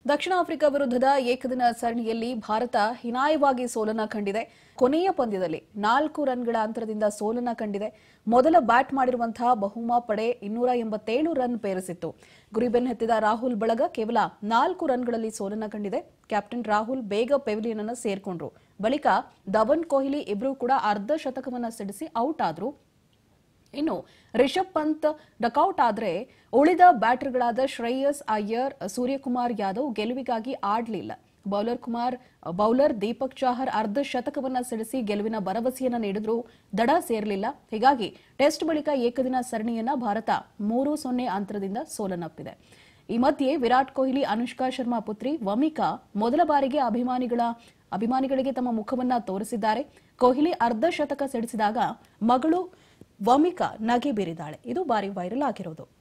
ದಕ್ಷಿಣ ಆಫ್ರಿಕಾ ವಿರುದ್ಧದ ಏಕದಿನ ಸರಣಿಯಲ್ಲಿ ಭಾರತ ಹೀನಾಯವಾಗಿ ಸೋಲನ್ನ ಕಂಡಿದೆ ಕೊನೆಯ ಪಂದ್ಯದಲ್ಲಿ ನಾಲ್ಕು ರನ್ಗಳ ಅಂತರದಿಂದ ಸೋಲನ್ನ ಕಂಡಿದೆ ಮೊದಲ ಬ್ಯಾಟ್ ಮಾಡಿರುವಂತಹ ಬಹುಮಾ ಪಡೆ ಇನ್ನೂರ ಎಂಬತ್ತೇಳು ರನ್ ಪೇರಿಸಿತ್ತು ಗುರಿ ಬೆನ್ನತ್ತಿದ ರಾಹುಲ್ ಬಳಗ ಕೇವಲ ನಾಲ್ಕು ರನ್ಗಳಲ್ಲಿ ಸೋಲನ್ನ ಕಂಡಿದೆ ಕ್ಯಾಪ್ಟನ್ ರಾಹುಲ್ ಬೇಗ ಪೆವಿಲಿಯನ್ ಅನ್ನು ಸೇರ್ಕೊಂಡ್ರು ಬಳಿಕ ಧವನ್ ಕೊಹ್ಲಿ ಇಬ್ರು ಕೂಡ ಅರ್ಧ ಶತಕವನ್ನ ಸಿಡಿಸಿ ಔಟ್ ಆದ್ರು ಇನ್ನು ರಿಷಬ್ ಪಂತ್ ಡಕೌಟ್ ಆದ್ರೆ ಉಳಿದ ಬ್ಯಾಟರ್ಗಳಾದ ಶ್ರೇಯಸ್ ಅಯ್ಯರ್ ಸೂರ್ಯಕುಮಾರ್ ಯಾದವ್ ಗೆಲುವಿಗಾಗಿ ಆಡ್ಲಿಲ್ಲ ಬೌಲರ್ ಕುಮಾರ್ ಬೌಲರ್ ದೀಪಕ್ ಚಾಹರ್ ಅರ್ಧ ಶತಕವನ್ನ ಸಿಡಿಸಿ ಗೆಲುವಿನ ಭರವಸೆಯನ್ನ ನೀಡಿದ್ರು ದಡ ಸೇರಲಿಲ್ಲ ಹೀಗಾಗಿ ಟೆಸ್ಟ್ ಬಳಿಕ ಏಕದಿನ ಸರಣಿಯನ್ನ ಭಾರತ ಮೂರು ಸೊನ್ನೆ ಅಂತರದಿಂದ ಸೋಲನ್ನಪ್ಪಿದೆ ಈ ಮಧ್ಯೆ ವಿರಾಟ್ ಕೊಹ್ಲಿ ಅನುಷ್ಕಾ ಶರ್ಮಾ ಪುತ್ರಿ ವಮಿಕಾ ಮೊದಲ ಬಾರಿಗೆ ಅಭಿಮಾನಿಗಳ ಅಭಿಮಾನಿಗಳಿಗೆ ತಮ್ಮ ಮುಖವನ್ನ ತೋರಿಸಿದ್ದಾರೆ ಕೊಹ್ಲಿ ಅರ್ಧ ಶತಕ ಸಿಡಿಸಿದಾಗ ಮಗಳು ವಮಿಕಾ ನಗೆ ಬೀರಿದ್ದಾಳೆ ಇದು ಬಾರಿ ವೈರಲ್ ಆಗಿರೋದು